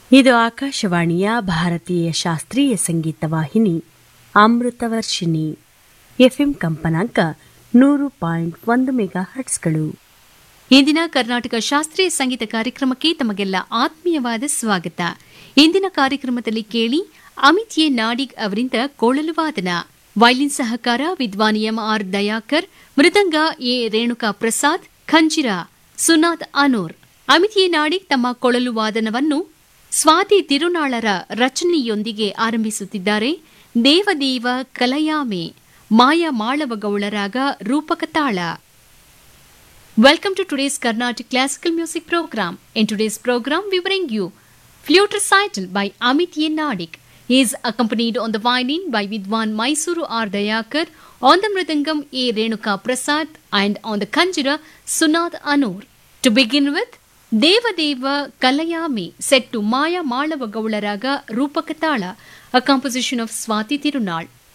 ಇದು ಆಕಾಶವಾಣಿಯ ಭಾರತೀಯ ಶಾಸ್ತ್ರೀಯ ಸಂಗೀತ ವಾಹಿನಿ ಅಮೃತವರ್ಷಿಣಿ ಎಫ್ಎಂ ಕಂಪನಾಂಕ ನೂರು ಪಾಯಿಂಟ್ ಒಂದು ಮೆಗಾ ಹರ್ಟ್ಸ್ಗಳು ಇಂದಿನ ಕರ್ನಾಟಕ ಶಾಸ್ತ್ರೀಯ ಸಂಗೀತ ಕಾರ್ಯಕ್ರಮಕ್ಕೆ ತಮಗೆಲ್ಲ ಆತ್ಮೀಯವಾದ ಸ್ವಾಗತ ಇಂದಿನ ಕಾರ್ಯಕ್ರಮದಲ್ಲಿ ಕೇಳಿ ಅಮಿತ್ ಎ ನಾಡಿಗ್ ಅವರಿಂದ ಕೊಳಲು ವಾದನ ವೈಲಿನ್ ಸಹಕಾರ ವಿದ್ವಾನ್ ಎಂ ಆರ್ ದಯಾಕರ್ ಮೃದಂಗ ಎ ರೇಣುಕಾ ಪ್ರಸಾದ್ ಖಂಜಿರ ಸುನಾಥ್ ಅನೂರ್ ಅಮಿತ್ ಎ ನಾಡಿಗ್ ತಮ್ಮ ಕೊಳಲು ವಾದನವನ್ನು ಸ್ವಾತಿ ತಿರುನಾಳರ ರಚನೆಯೊಂದಿಗೆ ಆರಂಭಿಸುತ್ತಿದ್ದಾರೆ ದೇವದೇವ ಕಲಯಾಮೆ ಮಾಯಾ ಮಾಳವಗೌಳರಾಗ ರೂಪಕ ತಾಳ Welcome to today's Carnatic Classical Music Program. In today's program, we bring you Flute Recital by Amit A. Nadik. He is accompanied on the violin by Vidwan Mysuru R. Dayakar, on the mridangam A. Renuka Prasad, and on the kanjira Sunath Anur. To begin with, Deva Deva Kalayami, set to Maya Malava Gaularaga Rupakatala, a composition of Swati Tirunal.